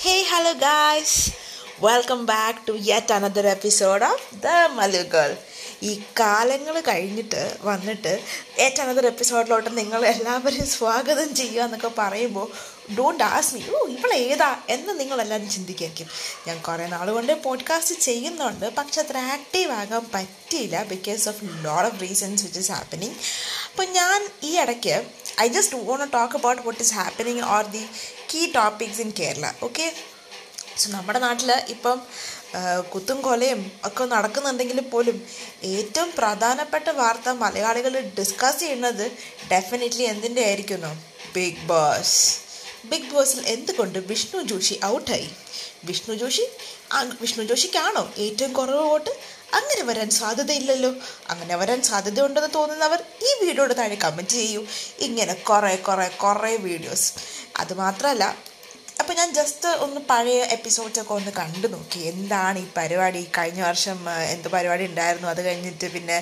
Hey, hello guys. Welcome back to yet another episode of The Malu Girl. ഈ കാലങ്ങൾ കഴിഞ്ഞിട്ട് വന്നിട്ട് ഏറ്റവും അനദർ എപ്പിസോഡിലോട്ട് നിങ്ങൾ എല്ലാവരെയും സ്വാഗതം ചെയ്യുക എന്നൊക്കെ പറയുമ്പോൾ ഡോണ്ട് ആസ് മീ ഓ ഇവൾ ഏതാ എന്ന് നിങ്ങളെല്ലാവരും ചിന്തിക്കായിരിക്കും ഞാൻ കുറേ നാൾ കൊണ്ട് പോഡ്കാസ്റ്റ് ചെയ്യുന്നുണ്ട് പക്ഷെ അത്ര ആക്റ്റീവ് ആകാൻ പറ്റിയില്ല because of lot of reasons which is happening അപ്പം ഞാൻ ഈ ഇടയ്ക്ക് I just won't talk about what is happening or the key topics in Kerala okay so നമ്മുടെ നാട്ടിൽ ഇപ്പം കുത്തും കൊലയും ഒക്കെ നടക്കുന്നുണ്ടെങ്കിൽ പോലും ഏറ്റവും പ്രധാനപ്പെട്ട വാർത്ത മലയാളികൾ ഡിസ്കസ് ചെയ്യുന്നത് ഡെഫിനറ്റ്ലി എന്തിൻ്റെ ആയിരിക്കുന്നു ബിഗ് ബോസ് ബിഗ് ബോസിൽ എന്തുകൊണ്ട് വിഷ്ണു ജോഷി ഔട്ടായി വിഷ്ണു ജോഷി വിഷ്ണു ജോഷിക്കാണോ ഏറ്റവും കുറവ് വോട്ട് അങ്ങനെ വരാൻ സാധ്യതയില്ലല്ലോ അങ്ങനെ വരാൻ സാധ്യതയുണ്ടെന്ന് തോന്നുന്നവർ ഈ വീഡിയോയുടെ താഴെ കമൻറ്റ് ചെയ്യൂ ഇങ്ങനെ കുറേ കുറേ കുറേ വീഡിയോസ് അതുമാത്രമല്ല അപ്പോൾ ഞാൻ ജസ്റ്റ് ഒന്ന് പഴയ എപ്പിസോഡ്സൊക്കെ ഒന്ന് കണ്ടു നോക്കി എന്താണ് ഈ പരിപാടി കഴിഞ്ഞ വർഷം എന്ത് പരിപാടി ഉണ്ടായിരുന്നു അത് കഴിഞ്ഞിട്ട് പിന്നെ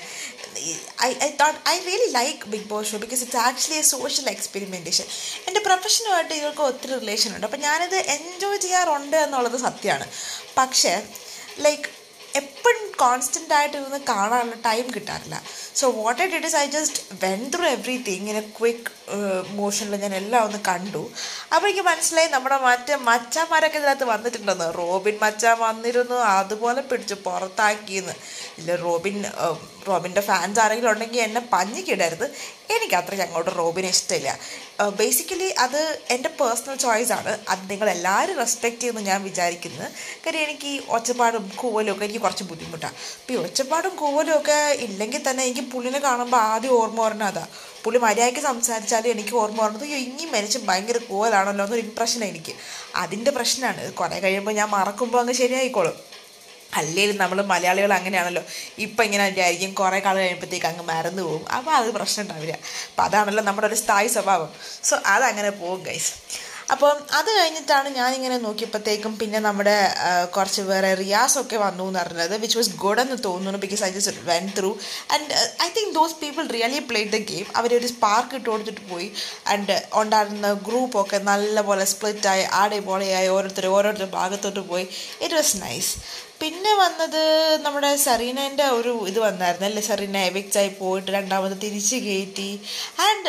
I I thought I really like Bigg Boss show because it's actually a social experimentation എൻ്റെ പ്രൊഫഷനുമായിട്ട് ഇവർക്ക് ഒത്തിരി റിലേഷൻ ഉണ്ട് അപ്പോൾ ഞാനിത് എൻജോയ് ചെയ്യാറുണ്ട് എന്നുള്ളത് സത്യമാണ് പക്ഷേ ലൈക്ക് എപ്പോഴും കോൺസ്റ്റൻ്റ് ആയിട്ട് ഇരുന്ന് കാണാനുള്ള ടൈം കിട്ടാറില്ല so what I did is I just went through everything ഇങ്ങനെ ക്വിക്ക് മോഷനിൽ ഞാൻ എല്ലാം ഒന്ന് കണ്ടു അപ്പോൾ എനിക്ക് മനസ്സിലായി നമ്മുടെ മറ്റേ മച്ചാന്മാരൊക്കെ ഇതിനകത്ത് വന്നിട്ടുണ്ടെന്ന് റോബിൻ മച്ചാൻ വന്നിരുന്നു അതുപോലെ പിടിച്ച് പുറത്താക്കിയെന്ന് ഇല്ല റോബിൻ റോബിൻ്റെ ഫാൻസ് ആരെങ്കിലും ഉണ്ടെങ്കിൽ എന്നെ പഞ്ഞിക്കിടരുത് എനിക്ക് അത്രയ്ക്ക് അങ്ങോട്ട് റോബിനെ ഇഷ്ടമില്ല ബേസിക്കലി അത് എൻ്റെ പേഴ്സണൽ ചോയ്സ് ആണ് അത് നിങ്ങൾ എല്ലാവരും റെസ്പെക്റ്റ് ചെയ്യുമെന്ന് ഞാൻ വിചാരിക്കുന്നത് കാര്യം എനിക്ക് ഈ ഒച്ചപ്പാടും കൂവലും ഒക്കെ എനിക്ക് കുറച്ച് ബുദ്ധിമുട്ടാണ് അപ്പോൾ ഈ ഒച്ചപ്പാടും കൂവലും ഒക്കെ ഇല്ലെങ്കിൽ തന്നെ എനിക്ക് പുള്ളിനെ കാണുമ്പോൾ ആദ്യം ഓർമ്മ പറഞ്ഞാൽ അതാ പുള്ളി മര്യാദയ്ക്ക് സംസാരിച്ചാലും എനിക്ക് ഓർമ്മ പറഞ്ഞത് ഇനി മനുഷ്യൻ ഭയങ്കര കൂവലാണല്ലോ എന്നൊരു ഇമ്പ്രഷനാണ് എനിക്ക് അതിൻ്റെ പ്രശ്നമാണ് കുറേ കഴിയുമ്പോൾ ഞാൻ മറക്കുമ്പോൾ അങ്ങ് ശരിയായിക്കോളും അല്ലെങ്കിൽ നമ്മൾ മലയാളികൾ അങ്ങനെയാണല്ലോ ഇപ്പം ഇങ്ങനെ വിചാരിക്കും കുറേ കാലം കഴിയുമ്പോഴത്തേക്ക് അങ്ങ് മറന്നു പോകും അപ്പോൾ അത് പ്രശ്നം ഉണ്ടാവില്ല അപ്പം അതാണല്ലോ നമ്മുടെ ഒരു സ്ഥായി സ്വഭാവം സോ അതങ്ങനെ പോകും ഗൈസ് അപ്പം അത് കഴിഞ്ഞിട്ടാണ് ഞാനിങ്ങനെ നോക്കിയപ്പോഴത്തേക്കും പിന്നെ നമ്മുടെ കുറച്ച് വേറെ റിയാസൊക്കെ വന്നു എന്ന് പറഞ്ഞത് വിച്ച് വാസ് ഗുഡ് എന്ന് തോന്നുന്നു because I just went through and I think those people really played the game അവരൊരു സ്പാർക്ക് ഇട്ട് കൊടുത്തിട്ട് പോയി ആൻഡ് ഉണ്ടായിരുന്ന ഗ്രൂപ്പൊക്കെ നല്ലപോലെ സ്പ്ലിറ്റായി ആടെ പോലെയായി ഓരോരുത്തർ ഓരോരുത്തർ ഭാഗത്തോട്ട് പോയി ഇറ്റ് വാസ് നൈസ് പിന്നെ വന്നത് നമ്മുടെ സെറീനേൻ്റെ ഒരു ഇത് വന്നായിരുന്നു അല്ലേ സെറീന എവിക്റ്റായി പോയിട്ട് രണ്ടാമത് തിരിച്ച് കയറ്റി and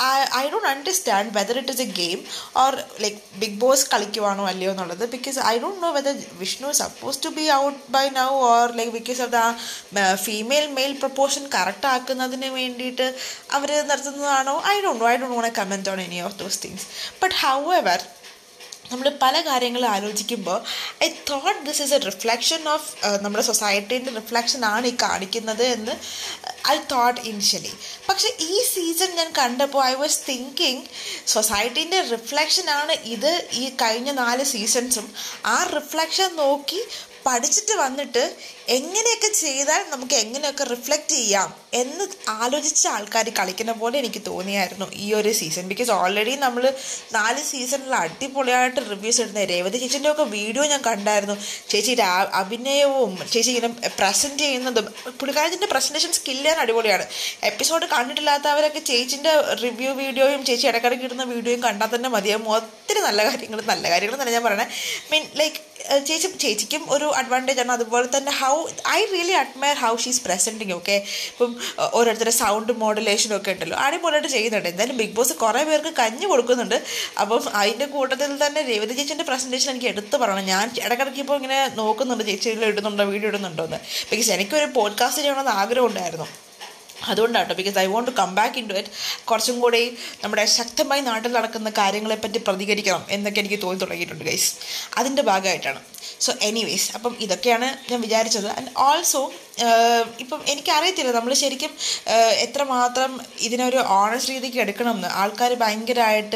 I don't understand whether it is a game or like Bigg Boss കളിക്കുവാണോ അല്ലയോ എന്നുള്ളത് because I don't know whether Vishnu suppose to be out by now or like because of the female male proportion correct ആക്കുന്നതിന് വേണ്ടിയിട്ട് അവർ നിർത്തുന്നതാണോ I don't know I don't won't comment on any of those things but however നമ്മൾ പല കാര്യങ്ങളും ആലോചിക്കുമ്പോൾ I thought this is a reflection of നമ്മുടെ സൊസൈറ്റീൻ്റെ റിഫ്ലക്ഷൻ ആണ് ഈ കാണിക്കുന്നത് എന്ന് ഐ തോട്ട് ഇനിഷ്യലി പക്ഷെ ഈ സീസൺ ഞാൻ കണ്ടപ്പോൾ ഐ വാസ് തിങ്കിങ് സൊസൈറ്റീൻ്റെ റിഫ്ലക്ഷൻ ആണ് ഇത് ഈ കഴിഞ്ഞ നാല് സീസൺസും ആ റിഫ്ലക്ഷൻ നോക്കി പഠിച്ചിട്ട് വന്നിട്ട് എങ്ങനെയൊക്കെ ചെയ്താൽ നമുക്ക് എങ്ങനെയൊക്കെ റിഫ്ലക്റ്റ് ചെയ്യാം എന്ന് ആലോചിച്ച ആൾക്കാർ കളിക്കുന്ന പോലെ എനിക്ക് തോന്നിയായിരുന്നു ഈ ഒരു സീസൺ ബിക്കോസ് ഓൾറെഡി നമ്മൾ നാല് സീസണിൽ അടിപൊളിയായിട്ട് റിവ്യൂസ് ഇടുന്നത് രേവതി ചേച്ചിൻ്റെ ഒക്കെ വീഡിയോ ഞാൻ കണ്ടായിരുന്നു ചേച്ചിയുടെ അഭിനയവും ചേച്ചി ഇങ്ങനെ പ്രസൻറ്റ് ചെയ്യുന്നതും പുള്ളിക്കാരത്തിൻ്റെ പ്രസൻറ്റേഷൻ സ്കില്ല് ഞാൻ അടിപൊളിയാണ് എപ്പിസോഡ് കണ്ടിട്ടില്ലാത്തവരൊക്കെ ചേച്ചിൻ്റെ റിവ്യൂ വീഡിയോയും ചേച്ചി ഇടയ്ക്കിടയ്ക്ക് ഇടുന്ന വീഡിയോയും കണ്ടാൽ തന്നെ മതിയാവും ഒത്തിരി നല്ല കാര്യങ്ങൾ നല്ല കാര്യങ്ങൾ തന്നെ ഞാൻ പറയണേ മീൻ ലൈക്ക് ചേച്ചി ചേച്ചിക്കും ഒരു അഡ്വാൻറ്റേജ് ആണ് അതുപോലെ തന്നെ how I really admire how she's presenting okay ഇപ്പം ഓരോരുത്തരുടെ സൗണ്ട് മോഡുലേഷനും ഒക്കെ ഉണ്ടല്ലോ അടിപൊളിയായിട്ട് ചെയ്യുന്നുണ്ട് എന്തായാലും ബിഗ് ബോസ് കുറേ പേർക്ക് കഞ്ഞി കൊടുക്കുന്നുണ്ട് അപ്പം അതിൻ്റെ കൂട്ടത്തിൽ തന്നെ രേവതി ചേച്ചിൻ്റെ പ്രസൻറ്റേഷൻ എനിക്ക് എടുത്ത് പറയണം ഞാൻ ഇടയ്ക്കിടയ്ക്ക് ഇപ്പോൾ ഇങ്ങനെ നോക്കുന്നുണ്ട് ചേച്ചി ഇടുന്നുണ്ടോ വീഡിയോ ഇടുന്നുണ്ടോ എന്ന് ബിക്കോസ് എനിക്കൊരു പോഡ്കാസ്റ്റ് ചെയ്യണമെന്ന് ആഗ്രഹം ഉണ്ടായിരുന്നു അതുകൊണ്ടാട്ടോ because I want to come back into it കുറച്ചും കൂടി നമ്മുടെ ശക്തമായി നാട്ടിൽ നടക്കുന്ന കാര്യങ്ങളെപ്പറ്റി പ്രതികരിക്കണം എന്നൊക്കെ എനിക്ക് തോന്നി തുടങ്ങിയിട്ടുണ്ട് ഗൈസ് അതിൻ്റെ ഭാഗമായിട്ടാണ് സോ എനിവേസ് അപ്പം ഇതൊക്കെയാണ് ഞാൻ വിചാരിച്ചത് ആൻഡ് ഓൾസോ ഇപ്പം എനിക്കറിയത്തില്ല നമ്മൾ ശരിക്കും എത്രമാത്രം ഇതിനൊരു ഓണസ്റ്റ് രീതിക്ക് എടുക്കണമെന്ന് ആൾക്കാർ ഭയങ്കരമായിട്ട്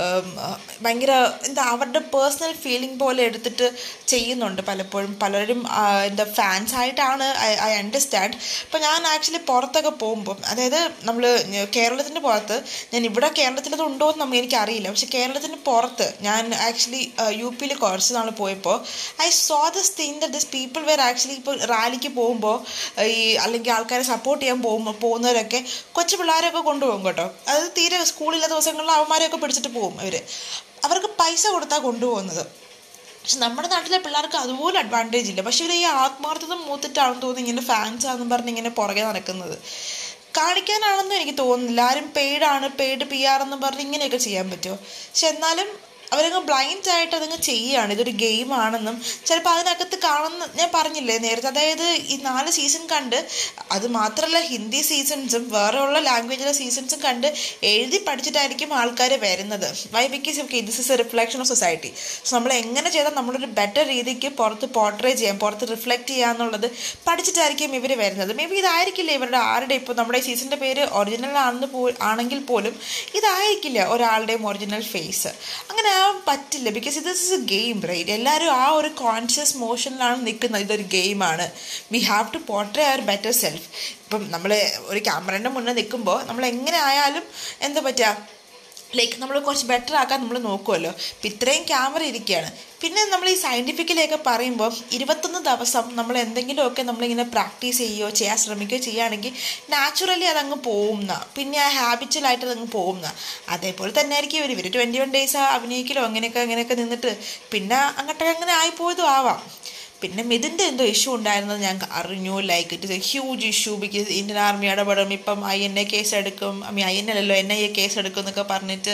ഭയങ്കര എന്താ അവരുടെ പേഴ്സണൽ ഫീലിംഗ് പോലെ എടുത്തിട്ട് ചെയ്യുന്നുണ്ട് പലപ്പോഴും പലരും എന്താ ഫാൻസ് ആയിട്ടാണ് ഐ അണ്ടർസ്റ്റാൻഡ് ഇപ്പം ഞാൻ ആക്ച്വലി പുറത്തൊക്കെ പോകുമ്പോൾ അതായത് നമ്മൾ കേരളത്തിൻ്റെ പുറത്ത് ഞാൻ ഇവിടെ കേരളത്തിലത് ഉണ്ടോ എന്ന് നമുക്ക് എനിക്കറിയില്ല പക്ഷെ കേരളത്തിന് പുറത്ത് ഞാൻ ആക്ച്വലി യു പിയിൽ കുറച്ച് നാൾ പോയപ്പോൾ I saw this thing that this people were actually ഇപ്പോൾ റാലിക്ക് പോകുമ്പോൾ ഈ അല്ലെങ്കിൽ ആൾക്കാരെ സപ്പോർട്ട് ചെയ്യാൻ പോകുമ്പോൾ പോകുന്നവരൊക്കെ കൊച്ചു പിള്ളേരൊക്കെ കൊണ്ടുപോകും കേട്ടോ അത് തീരെ സ്കൂളിലെ ദിവസങ്ങളിൽ അവന്മാരെയൊക്കെ പിടിച്ചിട്ട് പോകും അവർ അവർക്ക് പൈസ കൊടുത്താൽ കൊണ്ടുപോകുന്നത് പക്ഷെ നമ്മുടെ നാട്ടിലെ പിള്ളേർക്ക് അതുപോലെ അഡ്വാൻറ്റേജ് ഇല്ല പക്ഷെ ഇവർ ഈ ആത്മാർത്ഥത മൂത്തിട്ടാണെന്ന് തോന്നുന്നു ഇങ്ങനെ ഫാൻസ് ആണെന്ന് പറഞ്ഞ് ഇങ്ങനെ പുറകെ നടക്കുന്നത് കാണിക്കാനാണെന്നും എനിക്ക് തോന്നുന്നില്ല ആരും പെയ്ഡാണ് പെയ്ഡ് പി ആർ എന്ന് പറഞ്ഞ് ഇങ്ങനെയൊക്കെ ചെയ്യാൻ പറ്റുമോ പക്ഷെ എന്നാലും അവരങ്ങ് ബ്ലൈൻഡ് ആയിട്ട് അതങ്ങ് ചെയ്യുകയാണ് ഇതൊരു ഗെയിം ആണെന്നും ചിലപ്പോൾ അതിനകത്ത് കാണുന്ന ഞാൻ പറഞ്ഞില്ലേ നേരത്തെ അതായത് ഈ നാല് സീസൺ കണ്ട് അത് മാത്രമല്ല ഹിന്ദി സീസൺസും വേറെ ഉള്ള ലാംഗ്വേജിലെ സീസൺസും കണ്ട് എഴുതി പഠിച്ചിട്ടായിരിക്കും ആൾക്കാർ വരുന്നത് why because okay this is a reflection of society so നമ്മൾ എങ്ങനെ ചെയ്താൽ നമ്മളൊരു ബെറ്റർ രീതിക്ക് പുറത്ത് പോർട്രേ ചെയ്യാം പുറത്ത് റിഫ്ലക്റ്റ് ചെയ്യാന്നുള്ളത് പഠിച്ചിട്ടായിരിക്കും ഇവർ വരുന്നത് മേ ബി ഇതായിരിക്കില്ല ഇവരുടെ ആരുടെ ഇപ്പോൾ നമ്മുടെ സീസണിൻ്റെ പേര് ഒറിജിനൽ ആണെന്ന് പോ ആണെങ്കിൽ പോലും ഇതായിരിക്കില്ല ഒരാളുടെയും ഒറിജിനൽ ഫേസ് അങ്ങനെ ആവാൻ പറ്റില്ല ബിക്കോസ് ഇത് ഇസ് എ ഗെയിം റൈറ്റ് എല്ലാവരും ആ ഒരു കോൺഷ്യസ് മോഷനിലാണ് നിൽക്കുന്നത് ഇതൊരു ഗെയിമാണ് we have to portray our better self ഇപ്പം നമ്മൾ ഒരു ക്യാമറേൻ്റെ മുന്നേ നിൽക്കുമ്പോൾ നമ്മൾ എങ്ങനെ ആയാലും എന്താ പറ്റുക ലൈക്ക് നമ്മൾ കുറച്ച് ബെറ്റർ ആക്കാൻ നമ്മൾ നോക്കുമല്ലോ ഇപ്പം ഇത്രയും ക്യാമറ ഇരിക്കുകയാണ് പിന്നെ നമ്മൾ ഈ സയൻറ്റിഫിക്കലിയൊക്കെ പറയുമ്പോൾ ഇരുപത്തൊന്ന് ദിവസം നമ്മൾ എന്തെങ്കിലുമൊക്കെ നമ്മളിങ്ങനെ പ്രാക്ടീസ് ചെയ്യുകയോ ചെയ്യാൻ ശ്രമിക്കുകയോ ചെയ്യുകയാണെങ്കിൽ നാച്ചുറലി അതങ്ങ് പോകുന്ന പിന്നെ ആ ഹാബിച്വലായിട്ട് അതങ്ങ് പോകുന്ന അതേപോലെ തന്നെ ആയിരിക്കും ഇവർ ഇവർ ട്വൻറ്റി വൺ ഡേയ്സ് അഭിനയിക്കലോ അങ്ങനെയൊക്കെ അങ്ങനെയൊക്കെ നിന്നിട്ട് പിന്നെ അങ്ങോട്ടൊക്കെ അങ്ങനെ ആയിപ്പോയതും ആവാം പിന്നെ മിഥുൻ്റെ എന്തോ ഇഷ്യൂ ഉണ്ടായിരുന്നത് ഞാൻ അറിഞ്ഞു like it is a huge issue because Indian army ഇടപെടും ഇപ്പം ഐ എൻ എ കേസ് എടുക്കും ഐ മീൻ ഐ എൻ എല്ലല്ലോ എൻ ഐ എ കേസ് എടുക്കും എന്നൊക്കെ പറഞ്ഞിട്ട്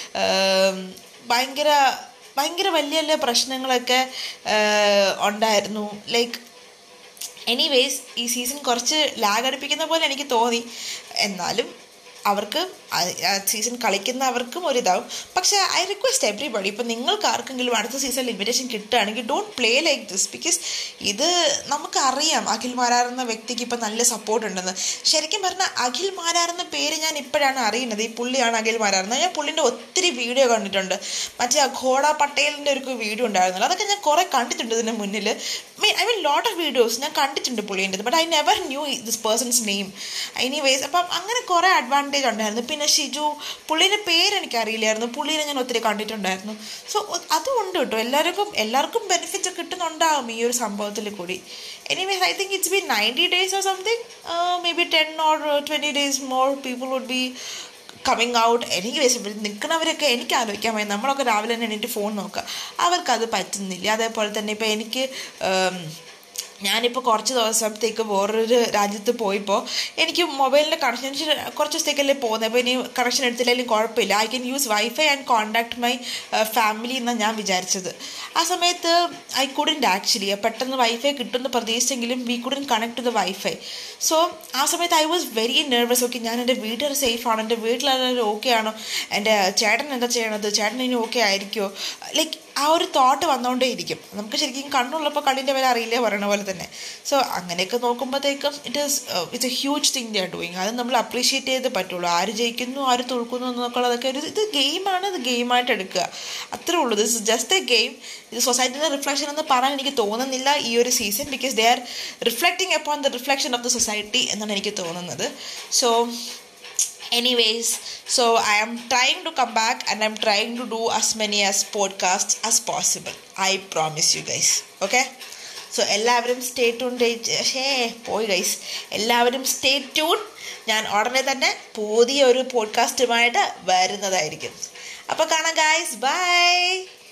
ഭയങ്കര ഭയങ്കര വലിയ വലിയ പ്രശ്നങ്ങളൊക്കെ ഉണ്ടായിരുന്നു ലൈക്ക് എനിവേസ് ഈ സീസൺ കുറച്ച് ലാഗ് അടുപ്പിക്കുന്ന പോലെ എനിക്ക് തോന്നി എന്നാലും അവർക്ക് സീസൺ കളിക്കുന്നവർക്കും ഒരിതാവും പക്ഷേ ഐ റിക്വസ്റ്റ് എവറിബഡി ഇപ്പം നിങ്ങൾക്ക് ആർക്കെങ്കിലും അടുത്ത സീസണിൽ ഇൻവിറ്റേഷൻ കിട്ടുകയാണെങ്കിൽ don't play like this because ഇത് നമുക്കറിയാം അഖിൽ മാരാർ എന്ന വ്യക്തിക്ക് ഇപ്പം നല്ല സപ്പോർട്ട് ഉണ്ടെന്ന് ശരിക്കും പറഞ്ഞാൽ അഖിൽ മാരാർ എന്ന പേര് ഞാൻ ഇപ്പോഴാണ് അറിയുന്നത് ഈ പുള്ളിയാണ് അഖിൽ മാരാർ എന്ന് ഞാൻ പുള്ളിൻ്റെ ഒത്തിരി വീഡിയോ കണ്ടിട്ടുണ്ട് മറ്റേ അഘോഡ പട്ടേലിൻ്റെ ഒരു വീഡിയോ ഉണ്ടായിരുന്നല്ലോ അതൊക്കെ ഞാൻ കുറേ കണ്ടിട്ടുണ്ട് ഇതിന് മുന്നിൽ mean I mean lot of videos ഞാൻ കണ്ടിട്ടുണ്ട് പുള്ളീൻ്റെ but I never knew this person's name anyways അപ്പം അങ്ങനെ കുറേ അഡ്വാൻറ്റേജ് ഉണ്ടായിരുന്നു പിന്നെ ഷിജു പുള്ളീൻ്റെ പേര് എനിക്കറിയില്ലായിരുന്നു പുള്ളീനെ ഞാൻ ഒത്തിരി കണ്ടിട്ടുണ്ടായിരുന്നു സോ അതുകൊണ്ട് കേട്ടോ എല്ലാവർക്കും എല്ലാവർക്കും ബെനിഫിറ്റ് കിട്ടുന്നുണ്ടാകും ഈ ഒരു സംഭവത്തിൽ കൂടി anyways I think it's be ninety days or something maybe ten or twenty days more people would be coming out എനിക്ക് ഇവിടെ നിൽക്കുന്നവരൊക്കെ എനിക്ക് ആലോചിക്കാൻ വയ്യ നമ്മളൊക്കെ രാവിലെ തന്നെ എണീറ്റ് ഫോൺ നോക്കുക അവർക്കത് പറ്റുന്നില്ല അതേപോലെ തന്നെ ഇപ്പോൾ എനിക്ക് ഞാനിപ്പോൾ കുറച്ച് ദിവസത്തേക്ക് വേറൊരു രാജ്യത്ത് പോയപ്പോൾ എനിക്ക് മൊബൈലിൻ്റെ കണക്ഷൻ കുറച്ച് ദിവസത്തേക്കല്ലേ പോകുന്നത് അപ്പോൾ ഇനി കണക്ഷൻ എടുത്തില്ലെങ്കിലും കുഴപ്പമില്ല I can use wifi and contact my family എന്നാണ് ഞാൻ വിചാരിച്ചത് ആ സമയത്ത് ഐ കുഡിൻ്റ് ആക്ച്വലി പെട്ടെന്ന് വൈഫൈ കിട്ടുമെന്ന് പ്രതീക്ഷിച്ചെങ്കിലും we couldn't connect to the wifi so ആ സമയത്ത് I was very nervous okay ഞാൻ എൻ്റെ വീട്ടിൽ സേഫ് ആണോ എൻ്റെ വീട്ടിലെല്ലാവരും ഓക്കെ ആണോ എൻ്റെ ചേട്ടൻ എന്താ ചെയ്യണത് ചേട്ടൻ ഇനി ഓക്കെ ആയിരിക്കുമോ ലൈക്ക് ആ ഒരു തോട്ട് വന്നുകൊണ്ടേ ഇരിക്കും നമുക്ക് ശരിക്കും കണ്ണുള്ളപ്പോൾ കണ്ണിൻ്റെ വില അറിയില്ലേ പറയണ പോലെ തന്നെ സോ അങ്ങനെയൊക്കെ നോക്കുമ്പോഴത്തേക്കും it is it's a huge thing they are doing അത് നമ്മൾ അപ്രീഷിയേറ്റ് ചെയ്ത് പറ്റുള്ളൂ ആര് ജയിക്കുന്നു ആര് തോൽക്കുന്നു എന്നൊക്കെയുള്ളതൊക്കെ ഒരു ഇത് ഗെയിമാണ് ഇത് ഗെയിമായിട്ട് എടുക്കുക അത്രേ ഉള്ളൂ this is just a game ഇത് സൊസൈറ്റിയുടെ റിഫ്ലക്ഷൻ എന്ന് പറയാൻ എനിക്ക് തോന്നുന്നില്ല ഈ ഒരു season because they are reflecting upon the reflection of the സൊസൈറ്റി എന്നാണ് എനിക്ക് തോന്നുന്നത് so anyways so i am trying to come back and i'm trying to do as many as podcasts as possible i promise you guys okay so എല്ലാവരും stay tune ഷേ പോയി guys എല്ലാവരും stay tune ഞാൻ ഉടനെ തന്നെ പുതിയ ഒരു പോഡ്കാസ്റ്റുമായിട്ട് വരുന്നതായിരിക്കും അപ്പോൾ കാണാം ഗൈസ് ബൈ